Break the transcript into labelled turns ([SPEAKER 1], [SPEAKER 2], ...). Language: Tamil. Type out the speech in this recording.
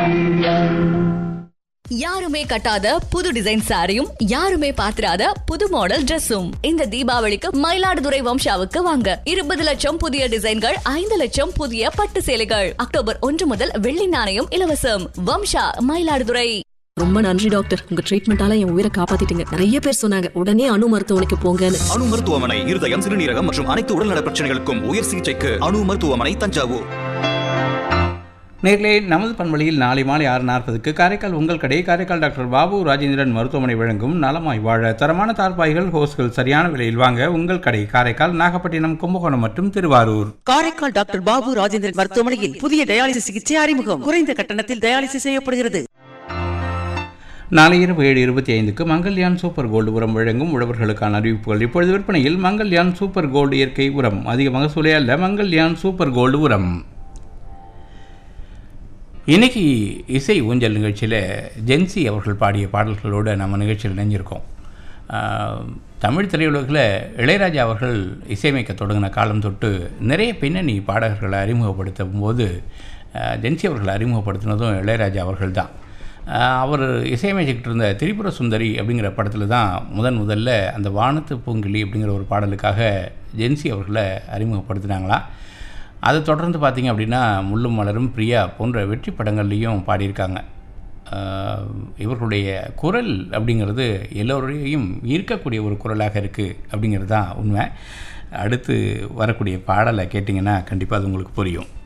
[SPEAKER 1] யாருமே கட்டாத புது டிசைன் சாரியும் யாருமே பாத்திராத புது மாடல் Dress-உம் இந்த தீபாவளிக்கு மயிலாடுதுறை வம்சாவுக்கு வாங்க இருபது லட்சம் புதிய டிசைன்கள் ஐந்து லட்சம் புதிய பட்டு சேலைகள் அக்டோபர் ஒன்று முதல் வெள்ளி நாணயம் இலவசம் வம்சா மயிலாடுதுறை
[SPEAKER 2] ரொம்ப நன்றி டாக்டர் உங்க ட்ரீட்மெண்டால என் உயிரை காப்பாத்திட்டீங்க நிறைய பேர் சொன்னாங்க உடனே அணு மருத்துவமனைக்கு போங்கன்னு
[SPEAKER 3] அணு மருத்துவமனை இருதயம் சிறுநீரகம் மற்றும் அனைத்து உடல்நல பிரச்சனைகளுக்கும் உயர் சிகிச்சைக்கு அணு மருத்துவமனை தஞ்சாவூர்
[SPEAKER 4] நேர்களே நமது பண்பலையில் நாளை மாலை ஆறு நாற்பதுக்கு காரைக்கால் உங்கள் கடை காரைக்கால் டாக்டர் பாபு ராஜேந்திரன் மருத்துவமனை வழங்கும் நலமாய் வாழ தரமான தார்பாய்கள் ஹோஸ்கள் சரியான விலையில் வாங்க உங்கள் கடை காரைக்கால் நாகப்பட்டினம் கும்பகோணம் மற்றும் திருவாரூர்
[SPEAKER 5] காரைக்கால் டாக்டர் பாபு ராஜேந்திரன் மருத்துவமனையில் புதிய டயாலிசிஸ் சிகிச்சை அறிமுகம் குறைந்த கட்டணத்தில் டயாலிசிஸ் செய்யப்படுகிறது
[SPEAKER 4] நாளை இரவு ஏழு இருபத்தி ஐந்துக்கு மங்கல்யான் சூப்பர் கோல்டு உரம் வழங்கும் உழவர்களுக்கான அறிவிப்புகள் இப்பொழுது விற்பனையில் மங்கல்யான் சூப்பர் கோல்டு இயற்கை உரம் அதிக மகசூலே அல்ல மங்கல்யான் சூப்பர் கோல்டு உரம் இன்னைக்கு இசை ஊஞ்சல் நிகழ்ச்சியில் ஜென்சி அவர்கள் பாடிய பாடல்களோடு நம்ம நிகழ்ச்சியில் இணைஞ்சிருக்கோம் ஆஹ், தமிழ் திரையுலகில் இளையராஜா அவர்கள் இசையமைக்க தொடங்கின காலம் தொட்டு நிறைய பின்னணி பாடகர்களை அறிமுகப்படுத்தும் போது ஆஹ், ஜென்சி அவர்களை அறிமுகப்படுத்தினதும் இளையராஜா அவர்கள் தான் அவர் இசையமைச்சிக்கிட்டு இருந்த திரிபுர சுந்தரி அப்படிங்கிற படத்தில் தான் முதன் முதல்ல அந்த வானத்து பூங்கிளி அப்படிங்கிற ஒரு பாடலுக்காக ஜென்சி அவர்களை அறிமுகப்படுத்தினாங்களாம் அதை தொடர்ந்து பார்த்தீங்க அப்படின்னா முள்ளும் மலரும் பிரியா போன்ற வெற்றி படங்கள்லேயும் பாடியிருக்காங்க ஆஹ் இவர்களுடைய குரல் அப்படிங்கிறது எல்லோரையும் ஈர்க்கக்கூடிய ஒரு குரலாக இருக்குது அப்படிங்கிறது தான் உண்மை அடுத்து வரக்கூடிய பாடலை கேட்டிங்கன்னா கண்டிப்பாக அது உங்களுக்கு புரியும்